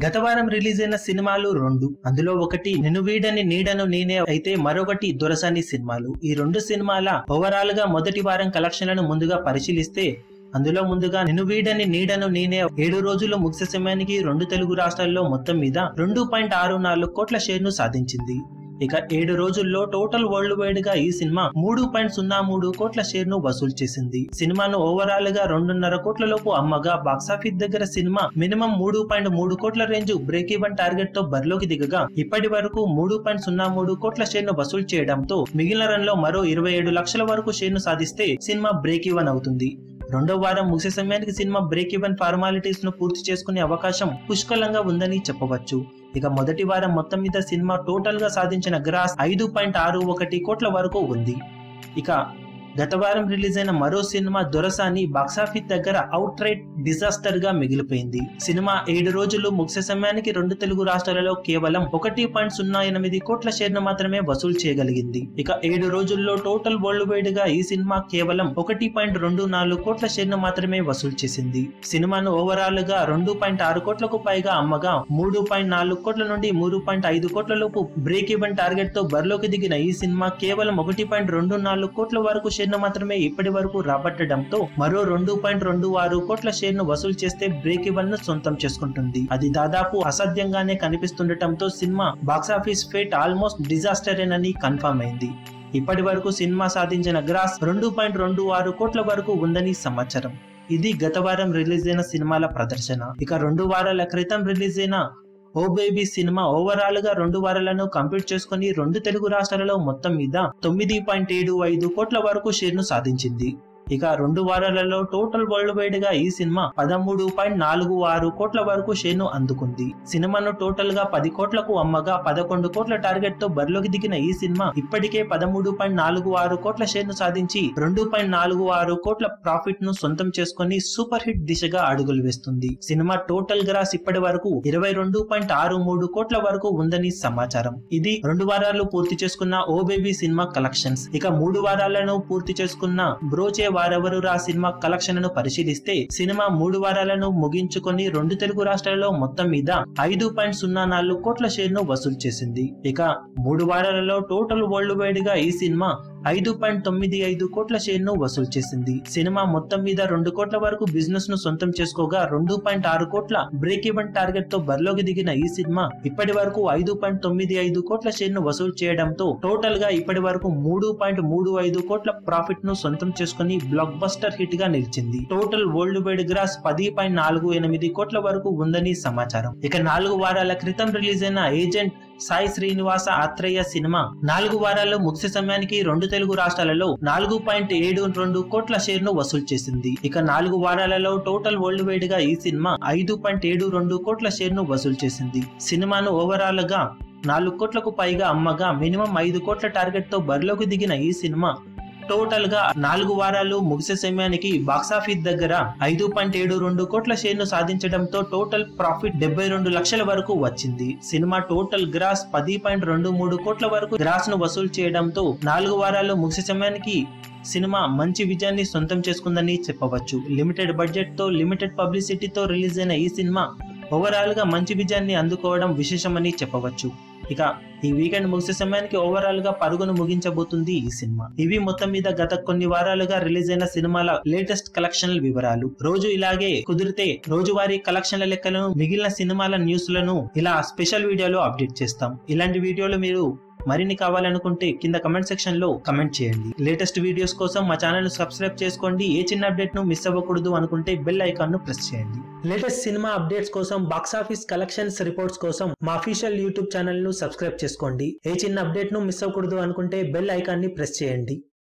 గత వారం రిలీజ్ అయిన సినిమాలు రెండు అందులో ఒకటి నిన్ను వీడని నీడను నేనే అయితే మరొకటి దొరసాని సినిమాలు ఈ రెండు సినిమాల ఓవరాల్ గా మొదటి వారం కలెక్షన్లను ముందుగా పరిశీలిస్తే అందులో ముందుగా నిన్ను వీడని నీడను నేనే ఏడు రోజులు ముగిసే సమయానికి రెండు తెలుగు రాష్ట్రాల్లో మొత్తం మీద రెండు పాయింట్ ఆరు నాలుగు కోట్ల షేర్ను సాధించింది ఇక ఏడు రోజుల్లో టోటల్ వరల్డ్ వైడ్ గా ఈ సినిమా మూడు పాయింట్ సున్నా మూడు కోట్ల షేర్ ను వసూలు చేసింది సినిమాను ఓవరాల్ గా రెండున్నర కోట్ల లోపు అమ్మగా బాక్సాఫీస్ దగ్గర సినిమా మినిమం మూడు పాయింట్ మూడు కోట్ల రేంజ్ బ్రేక్ ఈవెన్ టార్గెట్ తో బరిలోకి దిగగా ఇప్పటి వరకు మూడు పాయింట్ సున్నా మూడు కోట్ల షేర్ ను వసూలు చేయడంతో మిగిలిన రన్ లో మరో ఇరవై ఏడు లక్షల వరకు షేర్ ను సాధిస్తే సినిమా బ్రేక్ ఈవెన్ అవుతుంది రెండో వారం ముగిసే సమయానికి సినిమా బ్రేక్ ఈవెన్ ఫార్మాలిటీస్ ను పూర్తి చేసుకునే అవకాశం పుష్కలంగా ఉందని చెప్పవచ్చు ఇక మొదటి వారం మొత్తం మీద సినిమా టోటల్ గా సాధించిన గ్రాస్ ఐదు పాయింట్ ఆరు ఒకటి కోట్ల వరకు ఉంది ఇక గత వారం రిలీజ్ అయిన మరో సినిమా దొరసాని బాక్సాఫీస్ దగ్గర అవుట్ రైట్ డిజాస్టర్ గా మిగిలిపోయింది సినిమా ఏడు రోజులు ముగిసే సమయానికి రెండు తెలుగు రాష్ట్రాలలో కేవలం ఒకటి పాయింట్ సున్నా ఎనిమిది కోట్ల షేర్ను మాత్రమే వసూలు చేయగలిగింది ఇక ఏడు రోజుల్లో టోటల్ వరల్డ్ వైడ్ గా ఈ సినిమా కేవలం ఒకటి పాయింట్ రెండు నాలుగు కోట్ల షేర్ను మాత్రమే వసూలు చేసింది సినిమాను ఓవరాల్ గా రెండు పాయింట్ ఆరు కోట్లకు పైగా అమ్మగా మూడు పాయింట్ నాలుగు కోట్ల నుండి మూడు పాయింట్ ఐదు కోట్ల లోపు బ్రేక్ ఈవెన్ టార్గెట్ తో బరిలోకి దిగిన ఈ సినిమా కేవలం ఒకటి పాయింట్ రెండు నాలుగు కోట్ల వరకు షేర్ను మాత్రమే ఇప్పటి వరకు రాబట్టడంతో మరో రెండు పాయింట్ రెండు ఆరు కోట్ల షేర్ ను వసూలు చేస్తే బ్రేక్ ఈవెన్ ను సొంతం చేసుకుంటుంది అది దాదాపు అసాధ్యంగానే కనిపిస్తుండటంతో cinema box office fate almost disaster అని కన్ఫర్మ్ అయింది ఇప్పటి వరకు సినిమా సాధించిన గ్రాస్ రెండు పాయింట్ రెండు ఆరు కోట్ల వరకు ఉందని సమాచారం ఇది గత వారం రిలీజ్ అయిన సినిమాల ప్రదర్శన ఇక రెండు వారాల క్రితం రిలీజ్ అయిన ఓ బేబీ సినిమా ఓవరాల్ గా రెండు వారాలను కంప్లీట్ చేసుకుని రెండు తెలుగు రాష్ట్రాలలో మొత్తం మీద తొమ్మిది పాయింట్ ఏడు ఐదు కోట్ల వరకు షేర్ ను సాధించింది ఇక రెండు వారాలలో టోటల్ వరల్డ్ వైడ్ గా ఈ సినిమా పదమూడు పాయింట్ నాలుగు ఆరు కోట్ల వరకు షేర్ ను అందుకుంది సినిమాను టోటల్ గా పది కోట్లకు అమ్మగా పదకొండు కోట్ల టార్గెట్ తో బరిలోకి దిగిన ఈ సినిమా ఇప్పటికే పదమూడు పాయింట్ నాలుగు ఆరు కోట్ల షేర్ ను సాధించి రెండు పాయింట్ నాలుగు ఆరు కోట్ల ప్రాఫిట్ ను సొంతం చేసుకుని సూపర్ హిట్ దిశగా అడుగులు వేస్తుంది సినిమా టోటల్ గ్రాస్ ఇప్పటి వరకు ఇరవై రెండు పాయింట్ ఆరు మూడు కోట్ల వరకు ఉందని సమాచారం ఇది రెండు వారాలు పూర్తి చేసుకున్న ఓ బేబీ సినిమా కలెక్షన్స్ ఇక మూడు వారాలను పూర్తి చేసుకున్న బ్రోచే వారెవరు రా సినిమా కలెక్షన్ ను పరిశీలిస్తే సినిమా మూడు వారాలను ముగించుకొని రెండు తెలుగు రాష్ట్రాలలో మొత్తం మీద ఐదు పాయింట్ సున్నా నాలుగు కోట్ల షేర్ ను వసూలు చేసింది ఇక మూడు వారాలలో టోటల్ వరల్డ్ వైడ్ గా ఈ సినిమా ఐదు పాయింట్ తొమ్మిది ఐదు కోట్ల షేర్ ను వసూలు చేసింది సినిమా మొత్తం మీద రెండు కోట్ల వరకు బిజినెస్ ను సొంతం చేసుకోగా రెండు పాయింట్ ఆరు కోట్ల బ్రేక్ ఈవెన్ టార్గెట్ తో బరిలోకి దిగిన ఈ సినిమా ఇప్పటి వరకు ఐదు పాయింట్ తొమ్మిది ఐదు కోట్ల షేర్ ను వసూలు చేయడంతో టోటల్ గా ఇప్పటి వరకు మూడు పాయింట్ మూడు ఐదు కోట్ల ప్రాఫిట్ ను సొంతం చేసుకుని బ్లాక్ బస్టర్ హిట్ గా నిలిచింది టోటల్ వరల్డ్ వైడ్ గ్రాస్ పది పాయింట్ నాలుగు ఎనిమిది కోట్ల వరకు ఉందని సమాచారం ఇక నాలుగు వారాల క్రితం రిలీజ్ అయిన ఏజెంట్ సాయి శ్రీనివాస ఆత్రేయ సినిమా నాలుగు వారాల్లో ముగిసే సమయానికి రెండు తెలుగు రాష్ట్రాలలో నాలుగు పాయింట్ ఏడు రెండు కోట్ల షేర్ ను వసూలు చేసింది ఇక నాలుగు వారాలలో టోటల్ వరల్డ్ వైడ్ గా ఈ సినిమా ఐదు పాయింట్ ఏడు రెండు కోట్ల షేర్ ను వసూలు చేసింది సినిమాను ఓవరాల్ గా నాలుగు కోట్లకు పైగా అమ్మగా మినిమం ఐదు కోట్ల టార్గెట్ తో బరిలోకి దిగిన ఈ సినిమా టోటల్ గా నాలుగు వారాలు ముగిసే సమయానికి బాక్సాఫీస్ దగ్గర ఐదు పాయింట్ ఏడు రెండు కోట్ల షేర్ ను సాధించడంతో టోటల్ ప్రాఫిట్ డెబ్బై రెండు లక్షల వరకు వచ్చింది సినిమా టోటల్ గ్రాస్ పది పాయింట్ రెండు మూడు కోట్ల వరకు గ్రాస్ ను వసూలు చేయడంతో నాలుగు వారాలు ముగిసే సమయానికి సినిమా మంచి విజయాన్ని సొంతం చేసుకుందని చెప్పవచ్చు లిమిటెడ్ బడ్జెట్ తో లిమిటెడ్ పబ్లిసిటీతో రిలీజ్ అయిన ఈ సినిమా ఓవరాల్ గా మంచి విజయాన్ని అందుకోవడం విశేషమని చెప్పవచ్చు ఇక ఈ వీకెండ్ ముగిసే సమయానికి ఓవరాల్ గా పరుగును ముగించబోతుంది ఈ సినిమా ఇవి మొత్తం మీద గత కొన్ని వారాలుగా రిలీజ్ అయిన సినిమాల లేటెస్ట్ కలెక్షన్ల వివరాలు రోజు ఇలాగే కుదిరితే రోజువారీ కలెక్షన్ల లెక్కలను మిగిలిన సినిమాల న్యూస్ లను ఇలా స్పెషల్ వీడియోలో అప్డేట్ చేస్తాం ఇలాంటి వీడియోలు మీరు మరిన్ని కావాలనుకుంటే కింద కమెంట్ సెక్షన్ లో కమెంట్ చేయండి లేటెస్ట్ వీడియోస్ కోసం మా ఛానల్ ను సబ్స్క్రైబ్ చేసుకోండి ఏ చిన్న అప్డేట్ ను మిస్ అవ్వకూడదు అనుకుంటే బెల్ ఐకాన్ ను ప్రెస్ చేయండి లేటెస్ట్ సినిమా అప్డేట్స్ కోసం బాక్స్ ఆఫీస్ కలెక్షన్స్ రిపోర్ట్స్ కోసం మా అఫీషియల్ యూట్యూబ్ ఛానల్ ను సబ్స్క్రైబ్ చేసుకోండి ఏ చిన్న అప్డేట్ ను మిస్ అవ్వకూడదు అనుకుంటే బెల్ ఐకాన్ ని ప్రెస్ చేయండి